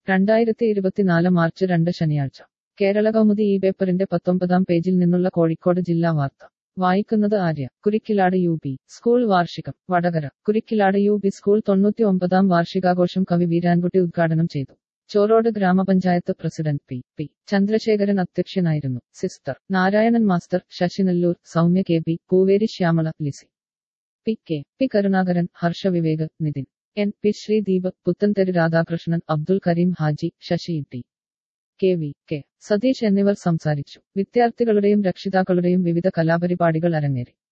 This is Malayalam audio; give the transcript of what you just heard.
രണ്ടായിരത്തി ഇരുപത്തിനാല് മാർച്ച് രണ്ട് ശനിയാഴ്ച കേരള കൗമുദി ഈ പേപ്പറിന്റെ പത്തൊമ്പതാം പേജിൽ നിന്നുള്ള കോഴിക്കോട് ജില്ലാ വാർത്ത വായിക്കുന്നത് Arya Kurikkilad U P school വാർഷികം Vadakara Kurikkilad U P school തൊണ്ണൂറ്റി ഒമ്പതാം വാർഷികാഘോഷം കവി വീരാൻകുട്ടി ഉദ്ഘാടനം ചെയ്തു ചോറോട് ഗ്രാമപഞ്ചായത്ത് പ്രസിഡന്റ് പി പി ചന്ദ്രശേഖരൻ അധ്യക്ഷനായിരുന്നു sister Narayanan master Sasinellur Soumya K P Pooveri Shyamala Lizy P K P Karunakaran Harsha Vivek Nithin N P Sreedeep Puthantheru Radhakrishnan Abdul Kareem Haji Sasi T K V K Satheesh എന്നിവർ സംസാരിച്ചു വിദ്യാർത്ഥികളുടെയും രക്ഷിതാക്കളുടെയും വിവിധ കലാപരിപാടികൾ അരങ്ങേറി